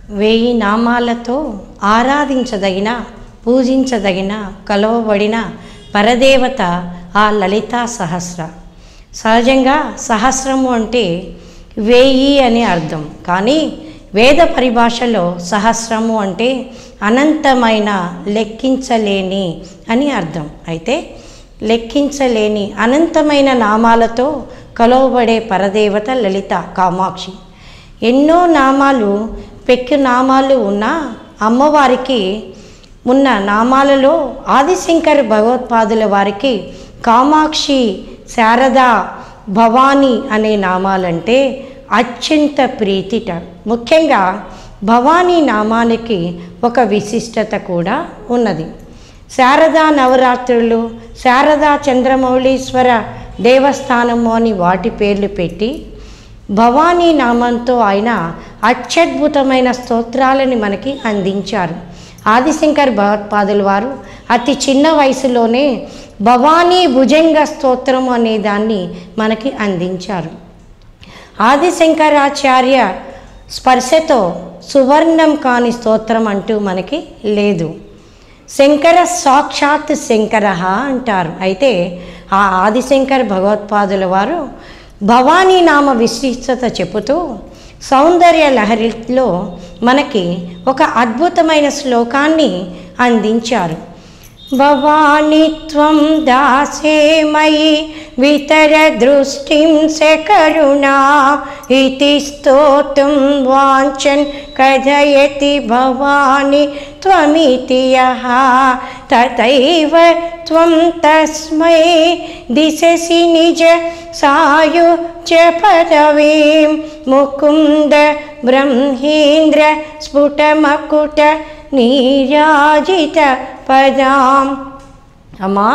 వెయ్యి నామాలతో ఆరాధించదగిన పూజించదగిన కలవబడిన పరదేవత ఆ లలితా సహస్ర సహజంగా సహస్రము అంటే వెయ్యి అని అర్థం కానీ వేద పరిభాషలో సహస్రము అంటే అనంతమైన లెక్కించలేని అని అర్థం అయితే లెక్కించలేని అనంతమైన నామాలతో కలవబడే పరదేవత లలిత కామాక్షి ఎన్నో నామాలు పెక్కు నామాలు ఉన్న అమ్మవారికి ఉన్న నామాలలో ఆదిశంకర్ భగవత్పాదుల వారికి కామాక్షి శారద భవాని అనే నామాలంటే అత్యంత ప్రీతిట ముఖ్యంగా భవానీ నామానికి ఒక విశిష్టత కూడా ఉన్నది శారదా నవరాత్రులు శారదా చంద్రమౌళీశ్వర దేవస్థానము అని వాటి పేర్లు పెట్టి భవానీ నామంతో ఆయన అత్యద్భుతమైన స్తోత్రాలని మనకి అందించారు ఆదిశంకర్ భగవత్పాదుల వారు అతి చిన్న వయసులోనే భవానీ భుజంగ స్తోత్రం అనే దాన్ని మనకి అందించారు ఆదిశంకరాచార్య స్పర్శతో సువర్ణం కాని స్తోత్రం అంటూ మనకి లేదు శంకర సాక్షాత్ శంకర అంటారు అయితే ఆ ఆదిశంకర్ భగవత్పాదుల వారు భవానీ నామ విశిష్టత చెబుతూ సౌందర్య లహరిలో మనకి ఒక అద్భుతమైన శ్లోకాన్ని అందించారు భవాని త్వం దాసే మయి వితర దృష్టిం సకరుణా ఇతి స్తోతుం వాంఛన్ కథయతి భవాని త్వమితి యః తథైవ త్వం తస్మై దిశసి నిజ సాయుజ్య పదవీం ముకుంద బ్రహ్మేంద్ర స్ఫుటమకుట నీరాజిత పదాం అమ్మా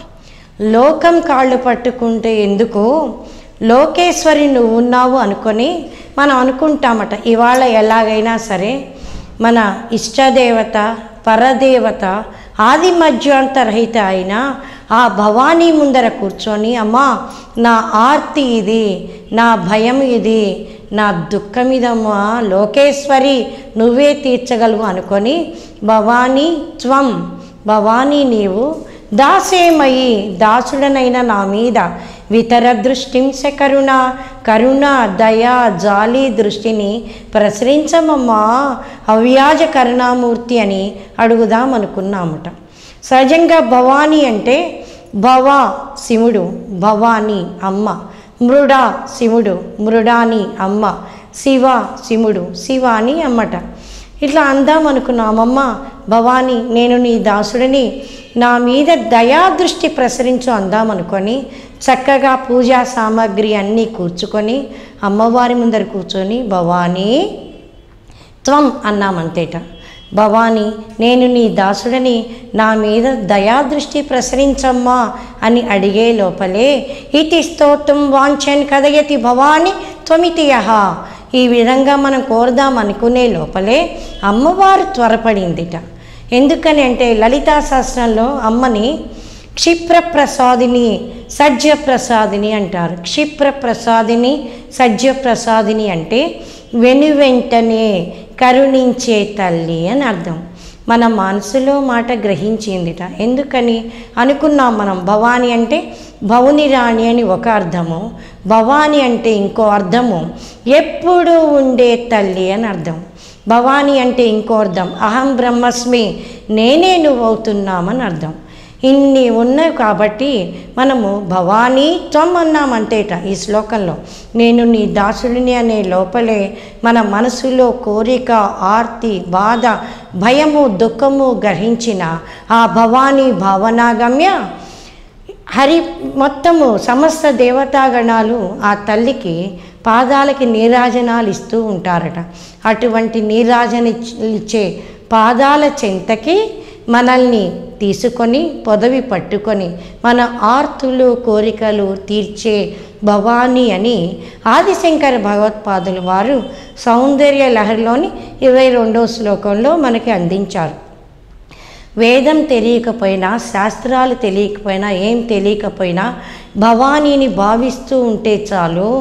లోకం కాళ్ళు పట్టుకుంటే ఎందుకు లోకేశ్వరి నువ్వు ఉన్నావు అనుకొని మనం అనుకుంటామట ఇవాళ ఎలాగైనా సరే మన ఇష్టదేవత పరదేవత ఆది మధ్యాంతరహిత అయిన ఆ భవానీ ముందర కూర్చొని అమ్మా నా ఆర్తి ఇది నా భయం ఇది నా దుఃఖం ఇదమ్మా లోకేశ్వరి నువ్వే తీర్చగలవు అనుకొని భవానీ త్వం భవానీ నీవు దాసేమయి దాసుడనైన నా మీద వితర దృష్టిం కరుణ కరుణ దయ జాలి దృష్టిని ప్రసరించమమ్మా అవ్యాజ కరుణామూర్తి అని అడుగుదాం అనుకున్నామట సహజంగా భవానీ అంటే భవ శివుడు భవానీ అమ్మ మృడ శివుడు మృడాని అమ్మ శివ శివుడు శివాని అమ్మట ఇట్లా అందాం అనుకున్నామమ్మ భవానీ నేను నీ దాసుడిని నా మీద దయాదృష్టి ప్రసరించు అందామనుకొని చక్కగా పూజా సామాగ్రి అన్నీ కూర్చుకొని అమ్మవారి ముందర కూర్చొని భవానీ త్వం అన్నామంతేట భవానీ నేను నీ దాసుడని నా మీద దయాదృష్టి ప్రసరించమ్మా అని అడిగే లోపలే ఇతి స్తోత్రం వాంఛన్ కదయతి భవాని త్వమితి యహ ఈ విధంగా మనం కోరదాం అనుకునే లోపలే అమ్మవారు త్వరపడిందిట ఎందుకని అంటే లలితా శాస్త్రంలో అమ్మని క్షిప్రప్రసాదిని సజ్జప్రసాదిని అంటారు క్షిప్రప్రసాదిని సజ్జప్రసాదిని అంటే వెను వెంటనే కరుణించే తల్లి అని అర్థం మన మనసులో మాట గ్రహించిందిట ఎందుకని అనుకున్నాం మనం భవాని అంటే భవుని రాణి అని ఒక అర్థము భవాని అంటే ఇంకో అర్థము ఎప్పుడు ఉండే తల్లి అని అర్థం భవాని అంటే ఇంకో అర్థం అహం బ్రహ్మస్మి నేనే నువ్వు అవుతున్నామని అర్థం ఇన్ని ఉన్నాయి కాబట్టి మనము భవానీ త్వం అన్నామంటేట ఈ శ్లోకంలో నేను నీ దాసుడిని అనే లోపలే మన మనసులో కోరిక ఆర్తి బాధ భయము దుఃఖము గ్రహించిన ఆ భవానీ భావనాగమ్య హరి మొత్తము సమస్త దేవతాగణాలు ఆ తల్లికి పాదాలకి నీరాజనాలు ఇస్తూ ఉంటారట అటువంటి నీరాజన ఇచ్చే పాదాల చెంతకి మనల్ని తీసుకొని పొదవి పట్టుకొని మన ఆర్తులు కోరికలు తీర్చే భవానీ అని ఆదిశంకర భగవత్పాదుల వారు సౌందర్య లహరిలోని ఇరవై రెండో శ్లోకంలో మనకి అందించారు వేదం తెలియకపోయినా శాస్త్రాలు తెలియకపోయినా ఏం తెలియకపోయినా భవానీని భావిస్తూ ఉంటే చాలు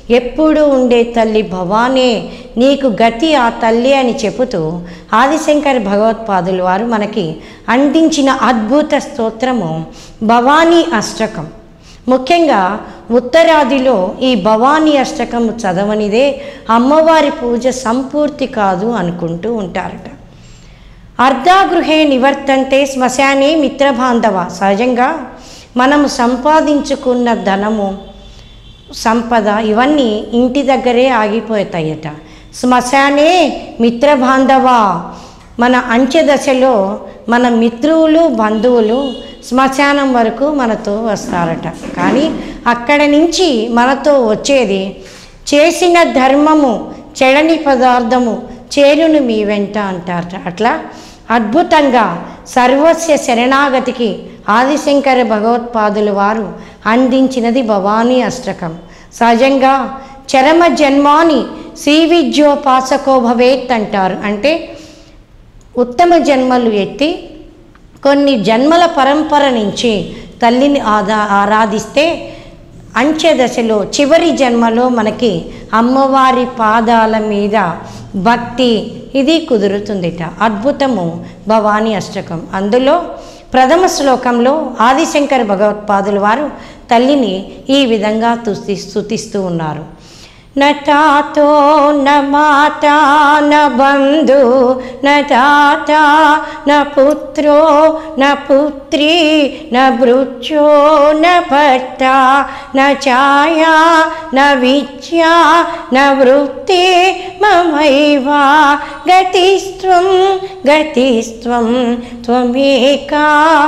ఎప్పుడు ఉండే తల్లి భవానే నీకు గతి ఆ తల్లి అని చెబుతూ ఆదిశంకర్ భగవత్పాదులు వారు మనకి అందించిన అద్భుత స్తోత్రము భవానీ అష్టకం ముఖ్యంగా ఉత్తరాదిలో ఈ భవానీ అష్టకం చదవనిదే అమ్మవారి పూజ సంపూర్తి కాదు అనుకుంటూ ఉంటారట అర్ధాగృహే నివర్తంతే శ్మశానే మిత్రబాంధవ సహజంగా మనము సంపాదించుకున్న ధనము సంపద ఇవన్నీ ఇంటి దగ్గరే ఆగిపోతాయట శ్మశానే మిత్రబాంధవ మన అంచె దశలో మన మిత్రువులు బంధువులు శ్మశానం వరకు మనతో వస్తారట కానీ అక్కడ నుంచి మనతో వచ్చేది చేసిన ధర్మము చెడని పదార్థము చేరును మీ వెంట అంటారట అట్లా అద్భుతంగా సర్వస్య శరణాగతికి ఆదిశంకర భగవత్పాదులు వారు అందించినది భవానీ అష్టకం సహజంగా చరమ జన్మాని శ్రీ విద్యోపాసకో భవేత్ అంటారు అంటే ఉత్తమ జన్మలు ఎత్తి కొన్ని జన్మల పరంపర నుంచి తల్లిని ఆదా ఆరాధిస్తే అంచె దశలో చివరి జన్మలో మనకి అమ్మవారి పాదాల మీద భక్తి ఇది కుదురుతుందిట అద్భుతము భవానీ అష్టకం అందులో ప్రథమ శ్లోకంలో ఆదిశంకర భగవత్పాదులు వారు తల్లిని ఈ విధంగా తుస్తి స్తుతిస్తూ ఉన్నారు न तातो न माता न बन्धु न दाता न पुत्रो न पुत्री न भृत्यो न भर्ता न छाया न विद्या न वृत्ति ममैव गतिस्त्वं गतिस्त्वं त्वमेका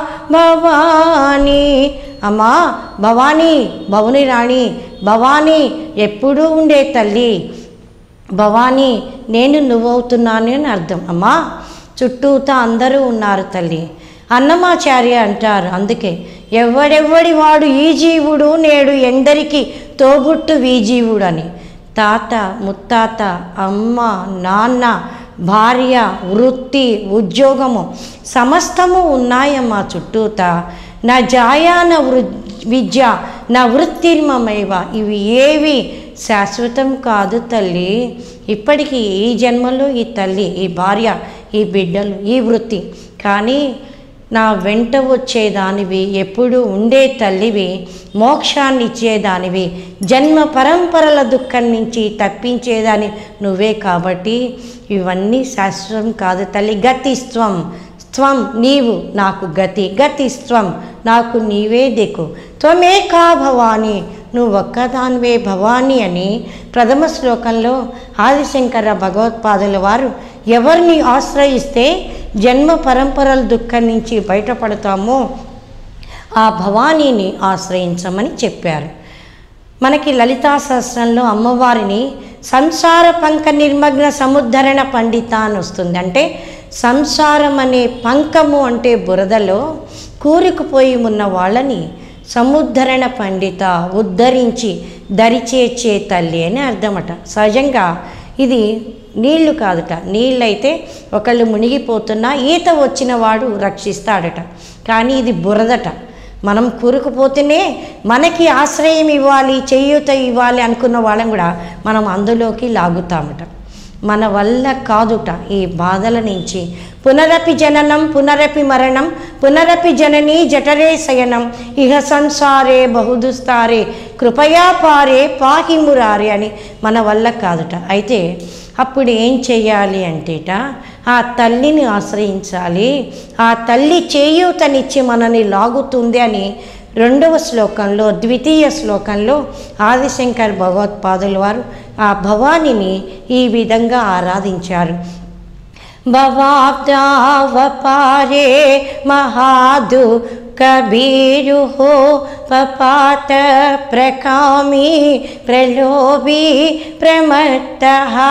भवानी అమ్మా భవానీ భవుని రాణి భవానీ ఎప్పుడూ ఉండే తల్లి భవానీ నేను నువ్వవుతున్నాను అని అర్థం అమ్మా చుట్టూతా అందరూ ఉన్నారు తల్లి అన్నమాచార్య అంటారు అందుకే ఎవడెవ్వడి వాడు ఈ జీవుడు నేడు ఎందరికి తోబుట్టు ఈ జీవుడు అని తాత ముత్తాత అమ్మ నాన్న భార్య వృత్తి ఉద్యోగము సమస్తము ఉన్నాయమ్మా చుట్టూత నా జాయా నా వృ విద్య నా వృత్తిర్మమైవ ఇవి ఏవి శాశ్వతం కాదు తల్లి ఇప్పటికీ ఈ జన్మలో ఈ తల్లి ఈ భార్య ఈ బిడ్డలు ఈ వృత్తి కానీ నా వెంట వచ్చేదానివి ఎప్పుడు ఉండే తల్లివి మోక్షాన్ని ఇచ్చేదానివి జన్మ పరంపరల దుఃఖం నుంచి తప్పించేదాని నువ్వే కాబట్టి ఇవన్నీ శాశ్వతం కాదు తల్లి గతిస్త్వం త్వం నీవు నాకు గతి గతిస్త్వం నాకు నీవే దిక్కు త్వమేకా భవాని నువ్వు ఒక్కదానివే భవాని అని ప్రథమ శ్లోకంలో ఆదిశంకర భగవత్పాదుల వారు ఎవరిని ఆశ్రయిస్తే జన్మ పరంపరల దుఃఖం నుంచి బయటపడతామో ఆ భవానీని ఆశ్రయించమని చెప్పారు మనకి లలితా సహస్రంలో అమ్మవారిని సంసార పంక నిర్మగ్న సముద్ధరణ పండిత అని వస్తుంది అంటే సంసారం అనే పంకము అంటే బురదలో కూరుకుపోయి ఉన్న వాళ్ళని సముద్ధరణ పండిత ఉద్ధరించి దరిచేర్చే తల్లి అని అర్థమట సహజంగా ఇది నీళ్లు కాదుట నీళ్ళైతే ఒకళ్ళు మునిగిపోతున్నా ఈత వచ్చిన వాడు రక్షిస్తాడట కానీ ఇది బురదట మనం కూరుకుపోతేనే మనకి ఆశ్రయం ఇవ్వాలి చేయూత ఇవ్వాలి అనుకున్న వాళ్ళం కూడా మనం అందులోకి లాగుతామట మన వల్ల కాదుట ఈ బాధల నుంచి పునరపి జననం పునరపి మరణం పునరపి జననీ జఠరే శయనం ఇహ సంసారే బహుదుస్తారే కృపయా పారే పాహి మురారే అని మన వల్ల కాదుట అయితే అప్పుడు ఏం చెయ్యాలి అంటేట ఆ తల్లిని ఆశ్రయించాలి ఆ తల్లి చేయూతనిచ్చి మనని లాగుతుంది అని రెండవ శ్లోకంలో ద్వితీయ శ్లోకంలో ఆదిశంకర్ భగవత్పాదుల వారు ఆ భవానిని ఈ విధంగా ఆరాధించారు భవాబ్దావపారే మహాదు కబీరు పపాత ప్రకామీ ప్రలోభీ ప్రమత్త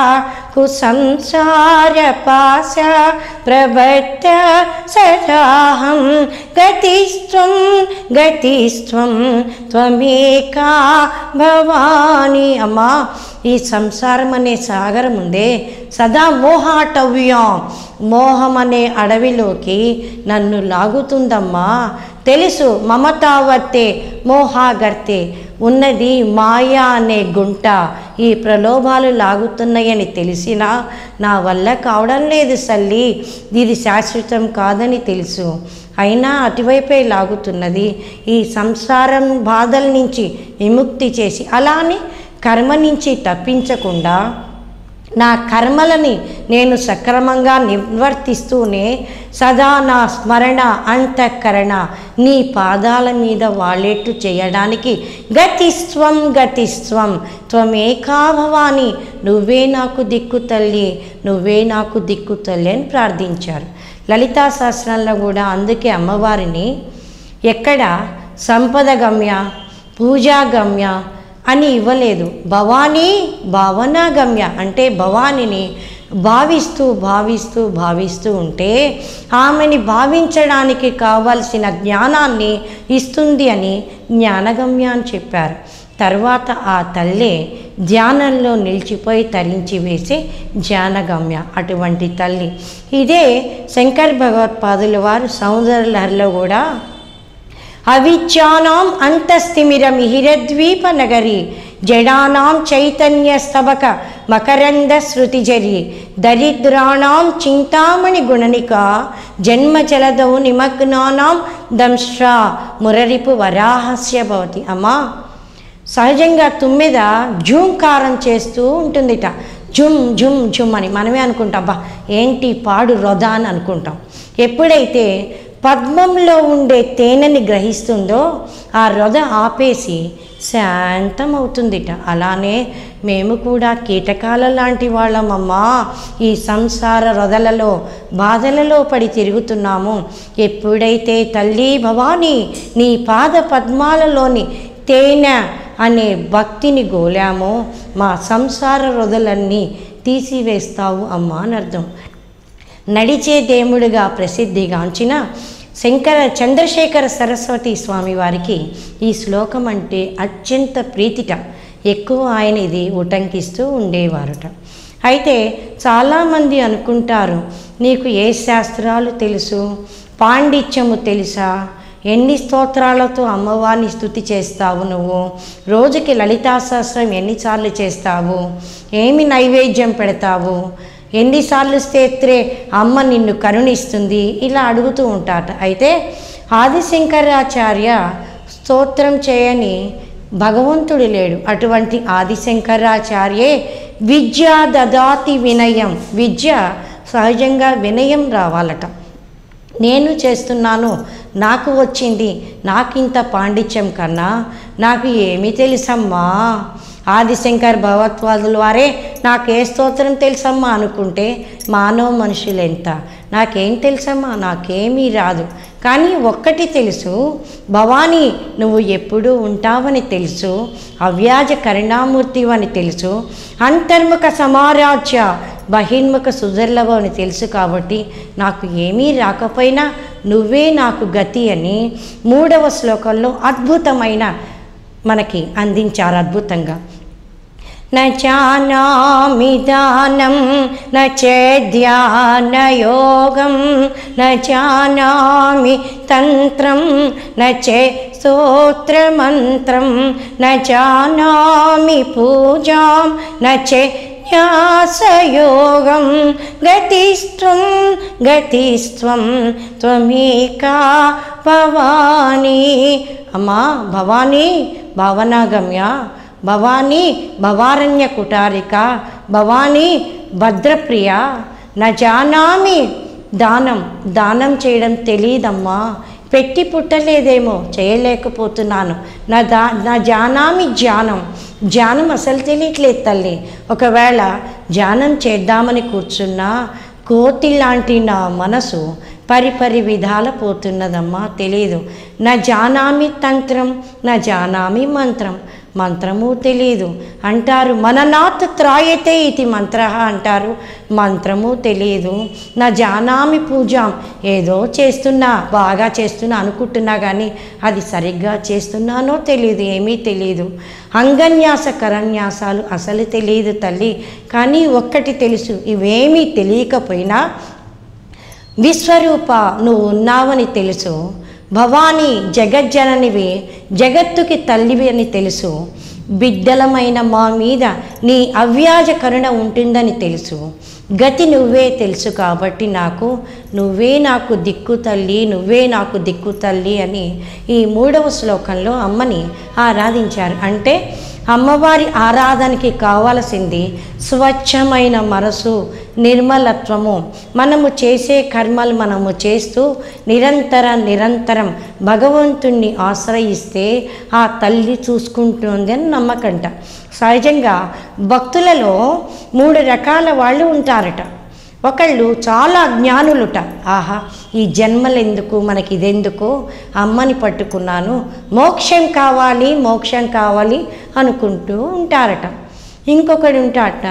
కుసంసార పాశ ప్రబద్ధ సదాహం గతిస్త్వం గతిస్త్వం త్వమేకా భవాని అమ్మా ఈ సంసారం అనే సాగరం ఉందే సదా మోహాటవ్యం మోహం అనే అడవిలోకి నన్ను లాగుతుందమ్మా తెలుసు మమతావర్తే మోహాగర్తే ఉన్నది మాయా అనే గుంట ఈ ప్రలోభాలు లాగుతున్నాయని తెలిసినా నా వల్ల కావడం లేదు సల్లి ఇది శాశ్వతం కాదని తెలుసు అయినా అటువైపే లాగుతున్నది ఈ సంసారం బాధల నుంచి విముక్తి చేసి అలానే కర్మ నుంచి తప్పించకుండా నా కర్మలని నేను సక్రమంగా నిర్వర్తిస్తూనే సదా నా స్మరణ అంతఃకరణ నీ పాదాల మీద వాలేట్టు చేయడానికి గతిస్త్వం గతిస్త్వం త్వమేకా భవాని నువ్వే నాకు దిక్కు తల్లి నువ్వే నాకు దిక్కు తల్లి అని ప్రార్థించారు లలితా శాస్త్రంలో కూడా అందుకే అమ్మవారిని ఎక్కడ సంపద గమ్య పూజా గమ్య అని ఇవ్వలేదు భవానీ భావనాగమ్య అంటే భవానిని భావిస్తూ భావిస్తూ భావిస్తూ ఉంటే ఆమెని భావించడానికి కావలసిన జ్ఞానాన్ని ఇస్తుంది అని జ్ఞానగమ్య అని చెప్పారు తర్వాత ఆ తల్లే ధ్యానంలో నిలిచిపోయి తరించి వేసే ధ్యానగమ్య అటువంటి తల్లి ఇదే శంకర్ భగవత్పాదుల వారు సౌందర్యలహరిలో కూడా అవిచ్యానాం అంతస్థిమిరమిహిరద్వీప నగరి జడానాం చైతన్య స్తబక మకరంద శృతిజరి దరిద్రాణం చింతామణి గుణనిక జన్మ జలదౌ నిమగ్నానాం దంశ్ర మురరిపు వరాహస్య భవతి అమ్మా సహజంగా తుమ్మెద జూంకారం చేస్తూ ఉంటుందిట జుమ్ జుమ్ జుమ్ అని మనమే అనుకుంటాం అబ్బా ఏంటి పాడు రొద అని అనుకుంటాం ఎప్పుడైతే పద్మంలో ఉండే తేనెని గ్రహిస్తుందో ఆ రొద ఆపేసి శాంతం అవుతుందిట అలానే మేము కూడా కీటకాల లాంటి వాళ్ళమమ్మా ఈ సంసార రొదలలో బాధలలో పడి తిరుగుతున్నాము ఎప్పుడైతే తల్లి భవానీ నీ పాద పద్మాలలోని తేనె అనే భక్తిని గోలామో మా సంసార రొదలన్నీ తీసివేస్తావు అమ్మా అని అర్థం నడిచే దేవుడిగా ప్రసిద్ధిగాంచిన శంకర చంద్రశేఖర సరస్వతి స్వామి వారికి ఈ శ్లోకం అంటే అత్యంత ప్రీతిట ఎక్కువ ఆయన ఇది ఉటంకిస్తూ ఉండేవారుట అయితే చాలామంది అనుకుంటారు నీకు ఏ శాస్త్రాలు తెలుసు పాండిత్యము తెలుసా ఎన్ని స్తోత్రాలతో అమ్మవారిని స్థుతి చేస్తావు నువ్వు రోజుకి లలితా సహస్రం ఎన్నిసార్లు చేస్తావు ఏమి నైవేద్యం పెడతావు ఎన్నిసార్లు స్తేత్రే అమ్మ నిన్ను కరుణిస్తుంది ఇలా అడుగుతూ ఉంటాట అయితే ఆదిశంకరాచార్య స్తోత్రం చేయని భగవంతుడు లేడు అటువంటి ఆదిశంకరాచార్యే విద్య దదాతి వినయం విద్య సహజంగా వినయం రావాలట నేను చేస్తున్నాను నాకు వచ్చింది నాకింత పాండిత్యం కన్నా నాకు ఏమీ తెలుసమ్మా ఆదిశంకర్ భగవత్వాదుల వారే నాకే స్తోత్రం తెలుసమ్మా అనుకుంటే మానవ మనుషులు ఎంత నాకేం తెలుసమ్మా నాకేమీ రాదు కానీ ఒక్కటి తెలుసు భవానీ నువ్వు ఎప్పుడూ ఉంటావని తెలుసు అవ్యాజ కరుణామూర్తి అని తెలుసు అంతర్ముఖ సమారాజ్య బహిర్ముఖ సుదర్లభం అని తెలుసు కాబట్టి నాకు ఏమీ రాకపోయినా నువ్వే నాకు గతి అని మూడవ శ్లోకంలో అద్భుతమైన మనకి అందించారు అద్భుతంగా न जानामि दानं न चेद्ध्यानयोगं न जानामि तन्त्रं न चे स्तोत्रमन्त्रं न जानामि पूजां न चे न्यासयोगं गतिस्त्वं गतिस्त्वं त्वमेका भवानी అమ్మా భవానీ భావనాగమ్య భవానీ భవారణ్య కుటారిక భవానీ భద్రప్రియ నా జానామి దానం దానం చేయడం తెలియదమ్మా పెట్టి పుట్టలేదేమో చేయలేకపోతున్నాను నా దా నా జానామి ధ్యానం ధ్యానం అసలు తెలియట్లేదు తల్లి ఒకవేళ ధ్యానం చేద్దామని కూర్చున్నా కోతి లాంటి నా మనసు పరిపరి విధాల పోతున్నదమ్మా తెలియదు నా జానామి తంత్రం నా జానామి మంత్రం మంత్రము తెలియదు అంటారు మననాత్ త్రాయతే ఇది మంత్ర అంటారు మంత్రము తెలియదు నా జానామి పూజాం ఏదో చేస్తున్నా బాగా చేస్తున్నా అనుకుంటున్నా కానీ అది సరిగ్గా చేస్తున్నానో తెలియదు ఏమీ తెలియదు అంగన్యాస కరన్యాసాలు అసలు తెలియదు తల్లి కానీ ఒక్కటి తెలుసు ఇవేమీ తెలియకపోయినా విశ్వరూప నువ్వు ఉన్నావని తెలుసు భవానీ జగజ్జననివి జగత్తుకి తల్లివి అని తెలుసు బిడ్డలమైన మా మీద నీ అవ్యాజ కరుణ ఉంటుందని తెలుసు గతి నువ్వే తెలుసు కాబట్టి నాకు నువ్వే నాకు దిక్కు తల్లి నువ్వే నాకు దిక్కు తల్లి అని ఈ మూడవ శ్లోకంలో అమ్మని ఆరాధించారు అంటే అమ్మవారి ఆరాధనకి కావలసింది స్వచ్ఛమైన మనసు నిర్మలత్వము మనము చేసే కర్మలు మనము చేస్తూ నిరంతర నిరంతరం భగవంతుణ్ణి ఆశ్రయిస్తే ఆ తల్లి చూసుకుంటుంది అని నమ్మకంట సహజంగా భక్తులలో మూడు రకాల వాళ్ళు ఉంటారట ఒకళ్ళు చాలా జ్ఞానులుట ఆహా ఈ జన్మలు ఎందుకు మనకి ఇదెందుకు అమ్మని పట్టుకున్నాను మోక్షం కావాలి మోక్షం కావాలి అనుకుంటూ ఉంటారట ఇంకొకడు ఉంటాట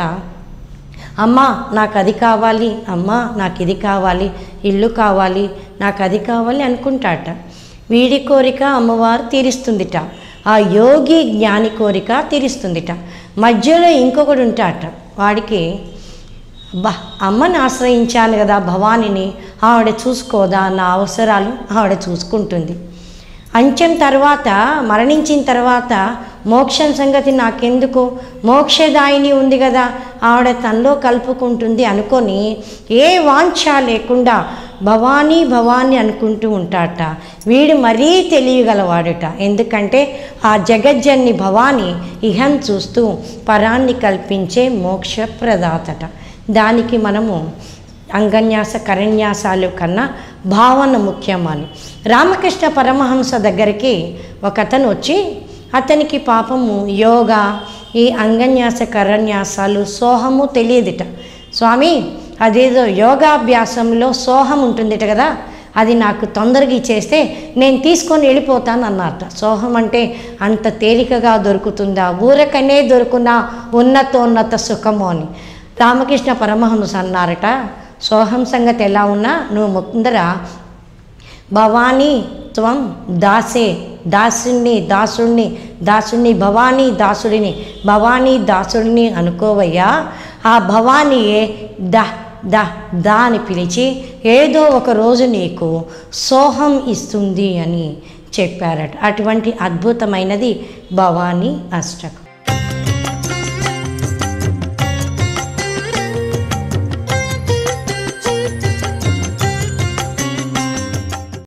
అమ్మ నాకు అది కావాలి అమ్మ నాకు ఇది కావాలి ఇల్లు కావాలి నాకు అది కావాలి అనుకుంటాట వీడి కోరిక అమ్మవారు తీరుస్తుందిట ఆ యోగి జ్ఞాని కోరిక తీరుస్తుందిట మధ్యలో ఇంకొకడు ఉంటాట వాడికి అబ్బా అమ్మని ఆశ్రయించాను కదా భవానిని ఆవిడ చూసుకోదా నా అవసరాలు ఆవిడ చూసుకుంటుంది అంచెం తర్వాత మరణించిన తర్వాత మోక్షం సంగతి నాకెందుకు మోక్షదాయిని ఉంది కదా ఆవిడ తనలో కలుపుకుంటుంది అనుకొని ఏ వాంఛ లేకుండా భవానీ భవానీ అనుకుంటూ ఉంటాడట వీడు మరీ తెలియగలవాడట ఎందుకంటే ఆ జగజ్జన్ని భవాని ఇహం చూస్తూ పరాన్ని కల్పించే మోక్షప్రదాతట దానికి మనము అంగన్యాస కరన్యాసాలు కన్నా భావన ముఖ్యమని రామకృష్ణ పరమహంస దగ్గరికి ఒక అతను వచ్చి అతనికి పాపము యోగా ఈ అంగన్యాస కరన్యాసాలు సోహము తెలియదుట స్వామి అదేదో యోగాభ్యాసంలో సోహం ఉంటుందిట కదా అది నాకు తొందరగా ఇచ్చేస్తే నేను తీసుకొని వెళ్ళిపోతాను అన్నమాట సోహం అంటే అంత తేలికగా దొరుకుతుందా ఊరకనే దొరుకునా ఉన్నతోన్నత సుఖము అని రామకృష్ణ పరమహంస అన్నారట సోహం సంగతి ఎలా ఉన్నా నువ్వు ముందర భవానీ త్వం దాసే దాసుణ్ణి దాసుణ్ణి దాసుణ్ణి భవానీ దాసుడిని భవానీ దాసుడిని అనుకోవయ్యా ఆ భవానీయే ద ద దా అని పిలిచి ఏదో ఒక రోజు నీకు సోహం ఇస్తుంది అని చెప్పారట అటువంటి అద్భుతమైనది భవానీ అష్టకం